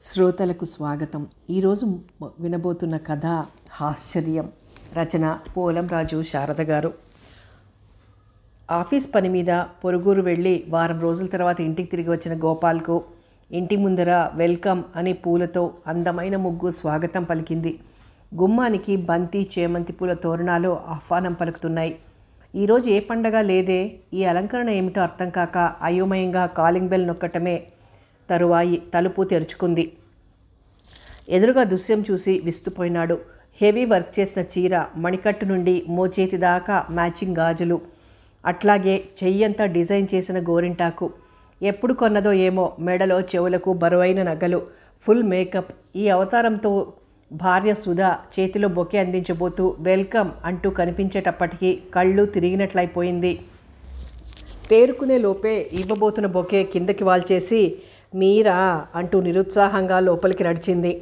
శ్రోతలకు స్వాగతం ఈరోజు మ- వినబోతున్న కథ హాశ్చర్యం రచన పోలం రాజు శారద గారు ఆఫీస్ పని మీద పొరుగురు వెళ్ళి వారం రోజుల తర్వాత ఇంటికి తిరిగి వచ్చిన గోపాల్కు ఇంటి ముందర వెల్కమ్ అని పూలతో అందమైన ముగ్గు స్వాగతం పలికింది గుమ్మానికి బంతి చేమంతి పూల తోరణాలు ఆహ్వానం పలుకుతున్నాయి ఈరోజు ఏ పండగ లేదే ఈ అలంకరణ ఏమిటో అర్థం కాక అయోమయంగా కాలింగ్ బెల్ నొక్కటమే తరువాయి తలుపు తెరుచుకుంది ఎదురుగా దృశ్యం చూసి విస్తుపోయినాడు హెవీ వర్క్ చేసిన చీర మణికట్టు నుండి మోచేతి దాకా మ్యాచింగ్ గాజులు అట్లాగే చెయ్యంతా డిజైన్ చేసిన గోరింటాకు ఎప్పుడు కొన్నదో ఏమో మెడలో చెవులకు బరువైన నగలు ఫుల్ మేకప్ ఈ అవతారంతో భార్య సుధా చేతిలో బొకే అందించబోతూ వెల్కమ్ అంటూ కనిపించేటప్పటికీ కళ్ళు తిరిగినట్లయిపోయింది తేరుకునే లోపే ఇవ్వబోతున్న బొకే కిందకి వాల్చేసి మీరా అంటూ నిరుత్సాహంగా లోపలికి నడిచింది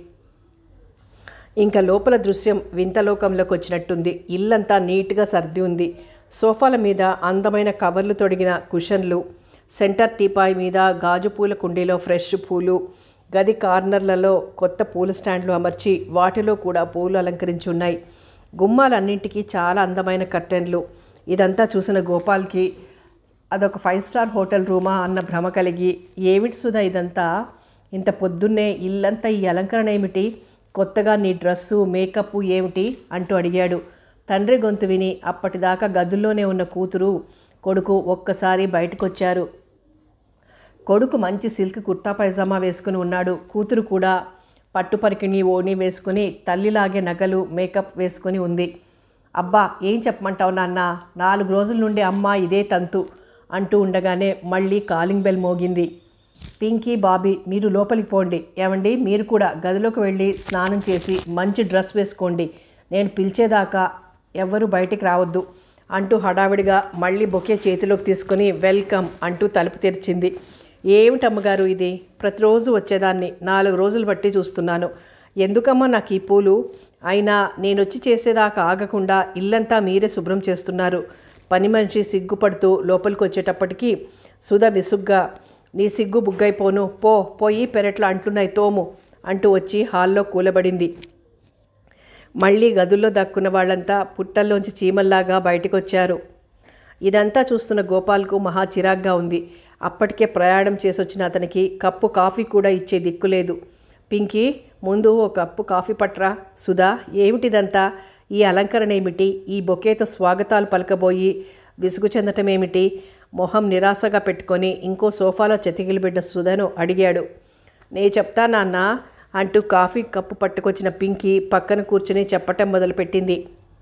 ఇంకా లోపల దృశ్యం వింతలోకంలోకి వచ్చినట్టుంది ఇల్లంతా నీట్గా సర్ది ఉంది సోఫాల మీద అందమైన కవర్లు తొడిగిన కుషన్లు సెంటర్ టీపాయ్ మీద గాజు పూల కుండీలో ఫ్రెష్ పూలు గది కార్నర్లలో కొత్త పూల స్టాండ్లు అమర్చి వాటిలో కూడా పూలు అలంకరించి ఉన్నాయి గుమ్మాలన్నింటికీ చాలా అందమైన కర్టెన్లు ఇదంతా చూసిన గోపాల్కి అదొక ఫైవ్ స్టార్ హోటల్ రూమా అన్న భ్రమ కలిగి ఏమిటి సుధా ఇదంతా ఇంత పొద్దున్నే ఇల్లంతా ఈ అలంకరణ ఏమిటి కొత్తగా నీ డ్రెస్సు మేకప్ ఏమిటి అంటూ అడిగాడు తండ్రి గొంతు విని అప్పటిదాకా గదుల్లోనే ఉన్న కూతురు కొడుకు ఒక్కసారి బయటకొచ్చారు కొడుకు మంచి సిల్క్ కుర్తా పైజామా వేసుకుని ఉన్నాడు కూతురు కూడా పట్టు పరికిణి ఓణి వేసుకుని తల్లిలాగే నగలు మేకప్ వేసుకుని ఉంది అబ్బా ఏం చెప్పమంటావు నాన్న నాలుగు రోజుల నుండి అమ్మ ఇదే తంతు అంటూ ఉండగానే మళ్ళీ కాలింగ్ బెల్ మోగింది పింకీ బాబీ మీరు లోపలికి పోండి ఏమండి మీరు కూడా గదిలోకి వెళ్ళి స్నానం చేసి మంచి డ్రెస్ వేసుకోండి నేను పిలిచేదాకా ఎవ్వరూ బయటికి రావద్దు అంటూ హడావిడిగా మళ్ళీ బొకే చేతిలోకి తీసుకొని వెల్కమ్ అంటూ తలుపు తెరిచింది ఏమిటి అమ్మగారు ఇది ప్రతిరోజు వచ్చేదాన్ని నాలుగు రోజులు బట్టి చూస్తున్నాను ఎందుకమ్మా నాకు ఈ పూలు అయినా నేను వచ్చి చేసేదాకా ఆగకుండా ఇల్లంతా మీరే శుభ్రం చేస్తున్నారు పని మనిషి సిగ్గుపడుతూ లోపలికి వచ్చేటప్పటికి సుధ విసుగ్గా నీ సిగ్గు బుగ్గైపోను పో పోయి పెరట్లో అంటున్నాయి తోము అంటూ వచ్చి హాల్లో కూలబడింది మళ్ళీ గదుల్లో దక్కున్న వాళ్ళంతా పుట్టల్లోంచి చీమల్లాగా బయటకొచ్చారు ఇదంతా చూస్తున్న గోపాల్కు మహా చిరాగ్గా ఉంది అప్పటికే ప్రయాణం చేసొచ్చిన అతనికి కప్పు కాఫీ కూడా ఇచ్చే దిక్కు లేదు పింకీ ముందు ఓ కప్పు కాఫీ పట్రా సుధా ఏమిటిదంతా ఈ అలంకరణ ఏమిటి ఈ బొకేతో స్వాగతాలు పలకబోయి విసుగు చెందటం ఏమిటి మొహం నిరాశగా పెట్టుకొని ఇంకో సోఫాలో చెతికిలిబిడ్డ సుధను అడిగాడు నే చెప్తా నాన్న అంటూ కాఫీ కప్పు పట్టుకొచ్చిన పింకీ పక్కన కూర్చుని చెప్పటం మొదలుపెట్టింది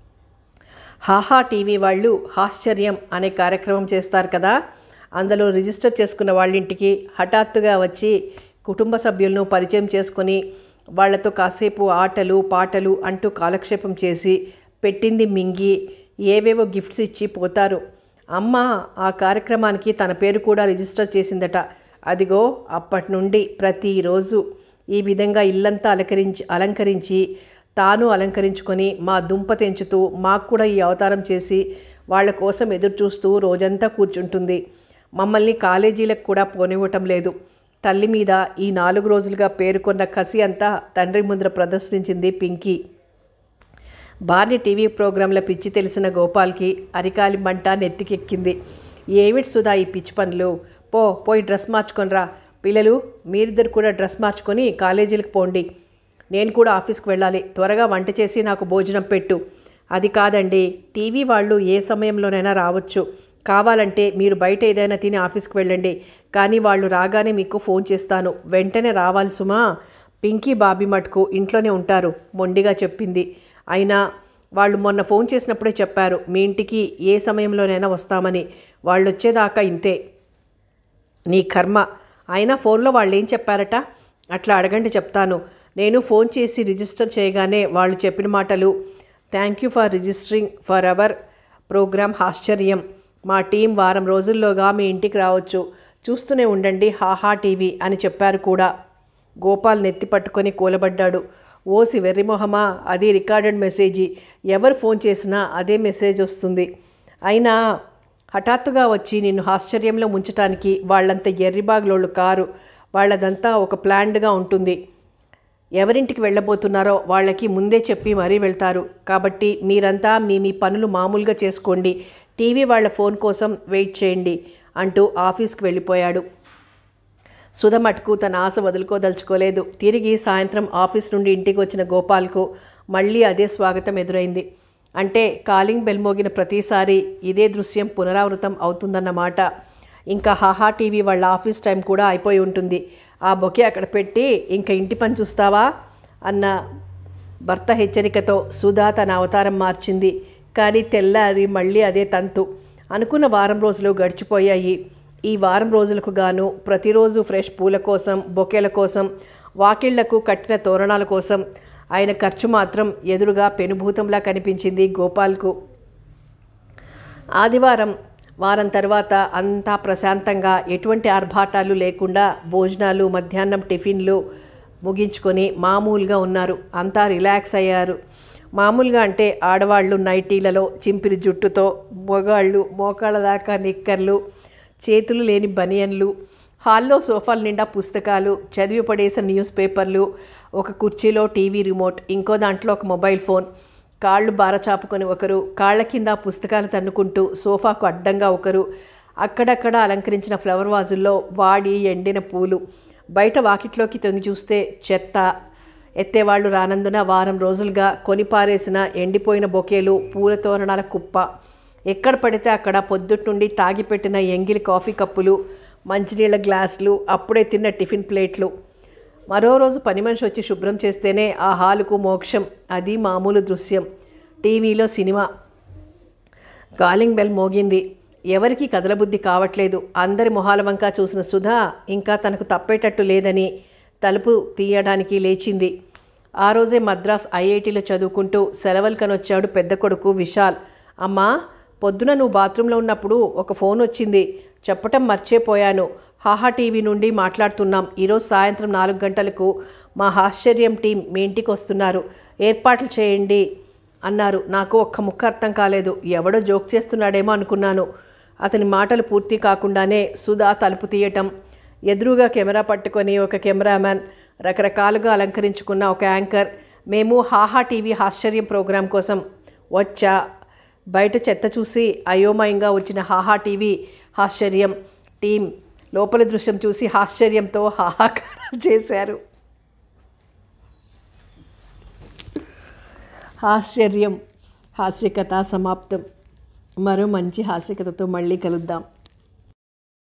హాహా టీవీ వాళ్ళు హాశ్చర్యం అనే కార్యక్రమం చేస్తారు కదా అందులో రిజిస్టర్ చేసుకున్న వాళ్ళింటికి హఠాత్తుగా వచ్చి కుటుంబ సభ్యులను పరిచయం చేసుకొని వాళ్ళతో కాసేపు ఆటలు పాటలు అంటూ కాలక్షేపం చేసి పెట్టింది మింగి ఏవేవో గిఫ్ట్స్ ఇచ్చి పోతారు అమ్మ ఆ కార్యక్రమానికి తన పేరు కూడా రిజిస్టర్ చేసిందట అదిగో అప్పటి నుండి ప్రతిరోజు ఈ విధంగా ఇల్లంతా అలంకరించి అలంకరించి తాను అలంకరించుకొని మా దుంప తెంచుతూ మాకు కూడా ఈ అవతారం చేసి వాళ్ళ కోసం ఎదురు చూస్తూ రోజంతా కూర్చుంటుంది మమ్మల్ని కాలేజీలకు కూడా పోనివ్వటం లేదు తల్లి మీద ఈ నాలుగు రోజులుగా పేరుకొన్న కసి అంతా తండ్రి ముందర ప్రదర్శించింది పింకీ భార్య టీవీ ప్రోగ్రాంల పిచ్చి తెలిసిన గోపాల్కి అరికాలి మంట నెత్తికెక్కింది ఏమిటి సుధా ఈ పిచ్చి పనులు పో పోయి డ్రెస్ మార్చుకొనిరా పిల్లలు మీరిద్దరు కూడా డ్రెస్ మార్చుకొని కాలేజీలకు పోండి నేను కూడా ఆఫీస్కి వెళ్ళాలి త్వరగా వంట చేసి నాకు భోజనం పెట్టు అది కాదండి టీవీ వాళ్ళు ఏ సమయంలోనైనా రావచ్చు కావాలంటే మీరు బయట ఏదైనా తిని ఆఫీస్కి వెళ్ళండి కానీ వాళ్ళు రాగానే మీకు ఫోన్ చేస్తాను వెంటనే రావాలి సుమా పింకీ బాబీ మటుకు ఇంట్లోనే ఉంటారు మొండిగా చెప్పింది అయినా వాళ్ళు మొన్న ఫోన్ చేసినప్పుడే చెప్పారు మీ ఇంటికి ఏ సమయంలోనైనా వస్తామని వాళ్ళు వచ్చేదాకా ఇంతే నీ కర్మ అయినా ఫోన్లో వాళ్ళు ఏం చెప్పారట అట్లా అడగండి చెప్తాను నేను ఫోన్ చేసి రిజిస్టర్ చేయగానే వాళ్ళు చెప్పిన మాటలు thank you for registering for our programme ఆశ్చర్యం మా టీం వారం రోజుల్లోగా మీ ఇంటికి రావచ్చు చూస్తూనే ఉండండి హాహా టీవీ అని చెప్పారు కూడా గోపాల్ నెత్తి పట్టుకొని కూలబడ్డాడు ఓసి వెర్రిమొహమా అది రికార్డెడ్ మెసేజీ ఎవరు ఫోన్ చేసినా అదే మెసేజ్ వస్తుంది అయినా హఠాత్తుగా వచ్చి నిన్ను ఆశ్చర్యంలో ముంచటానికి వాళ్ళంత ఎర్రిబాగులోళ్ళు కారు వాళ్ళదంతా ఒక ప్లాన్డ్గా ఉంటుంది ఎవరింటికి వెళ్ళబోతున్నారో వాళ్ళకి ముందే చెప్పి మరీ వెళ్తారు కాబట్టి మీరంతా మీ మీ పనులు మామూలుగా చేసుకోండి టీవీ వాళ్ళ ఫోన్ కోసం వెయిట్ చేయండి అంటూ ఆఫీస్కి వెళ్ళిపోయాడు సుధ మటుకు తన ఆశ వదులుకోదలుచుకోలేదు తిరిగి సాయంత్రం ఆఫీస్ నుండి ఇంటికి వచ్చిన గోపాల్కు మళ్ళీ అదే స్వాగతం ఎదురైంది అంటే కాలింగ్ బెల్ మోగిన ప్రతిసారి ఇదే దృశ్యం పునరావృతం అవుతుందన్నమాట ఇంకా హాహా టీవీ వాళ్ళ ఆఫీస్ టైం కూడా అయిపోయి ఉంటుంది ఆ బొకే అక్కడ పెట్టి ఇంకా ఇంటి పని చూస్తావా అన్న భర్త హెచ్చరికతో సుధా తన అవతారం మార్చింది కానీ తెల్లారి మళ్ళీ అదే తంతు అనుకున్న వారం రోజులు గడిచిపోయాయి ఈ వారం రోజులకు గాను ప్రతిరోజు ఫ్రెష్ పూల కోసం బొకేల కోసం వాకిళ్లకు కట్టిన తోరణాల కోసం ఆయన ఖర్చు మాత్రం ఎదురుగా పెనుభూతంలా కనిపించింది గోపాల్కు ఆదివారం వారం తర్వాత అంతా ప్రశాంతంగా ఎటువంటి ఆర్భాటాలు లేకుండా భోజనాలు మధ్యాహ్నం టిఫిన్లు ముగించుకొని మామూలుగా ఉన్నారు అంతా రిలాక్స్ అయ్యారు మామూలుగా అంటే ఆడవాళ్ళు నైటీలలో చింపిరి జుట్టుతో మొగాళ్ళు మోకాళ్ళ దాకా నిక్కర్లు చేతులు లేని బనియన్లు హాల్లో సోఫాల నిండా పుస్తకాలు చదివి పడేసిన న్యూస్ పేపర్లు ఒక కుర్చీలో టీవీ రిమోట్ ఇంకో దాంట్లో ఒక మొబైల్ ఫోన్ కాళ్ళు బారచాపుకొని ఒకరు కాళ్ళ కింద పుస్తకాలు తన్నుకుంటూ సోఫాకు అడ్డంగా ఒకరు అక్కడక్కడ అలంకరించిన ఫ్లవర్ వాజుల్లో వాడి ఎండిన పూలు బయట వాకిట్లోకి తొంగి చూస్తే చెత్త ఎత్తేవాళ్ళు రానందున వారం రోజులుగా కొనిపారేసిన ఎండిపోయిన బొకేలు పూల తోరణాల కుప్ప ఎక్కడ పడితే అక్కడ పొద్దుట్ నుండి తాగిపెట్టిన ఎంగిలి కాఫీ కప్పులు మంచినీళ్ళ గ్లాసులు అప్పుడే తిన్న టిఫిన్ ప్లేట్లు మరో రోజు పని మనిషి వచ్చి శుభ్రం చేస్తేనే ఆ హాలుకు మోక్షం అది మామూలు దృశ్యం టీవీలో సినిమా కాలింగ్ బెల్ మోగింది ఎవరికి కదలబుద్ధి కావట్లేదు అందరి మొహాల వంక చూసిన సుధా ఇంకా తనకు తప్పేటట్టు లేదని తలుపు తీయడానికి లేచింది ఆ రోజే మద్రాస్ ఐఐటీలో చదువుకుంటూ సెలవులు కనొచ్చాడు పెద్ద కొడుకు విశాల్ అమ్మా పొద్దున నువ్వు బాత్రూంలో ఉన్నప్పుడు ఒక ఫోన్ వచ్చింది చెప్పటం మర్చిపోయాను హాహా టీవీ నుండి మాట్లాడుతున్నాం ఈరోజు సాయంత్రం నాలుగు గంటలకు మా ఆశ్చర్యం టీం మీ ఇంటికి వస్తున్నారు ఏర్పాట్లు చేయండి అన్నారు నాకు ఒక్క ముక్క అర్థం కాలేదు ఎవడో జోక్ చేస్తున్నాడేమో అనుకున్నాను అతని మాటలు పూర్తి కాకుండానే సుధా తలుపు తీయటం ఎదురుగా కెమెరా పట్టుకొని ఒక కెమెరామ్యాన్ రకరకాలుగా అలంకరించుకున్న ఒక యాంకర్ మేము హాహా టీవీ ఆశ్చర్యం ప్రోగ్రాం కోసం వచ్చా బయట చెత్త చూసి అయోమయంగా వచ్చిన హాహా టీవీ ఆశ్చర్యం టీం లోపల దృశ్యం చూసి ఆశ్చర్యంతో హాహాకారం చేశారు ఆశ్చర్యం హాస్యకథ సమాప్తం మరో మంచి హాస్యకథతో మళ్ళీ కలుద్దాం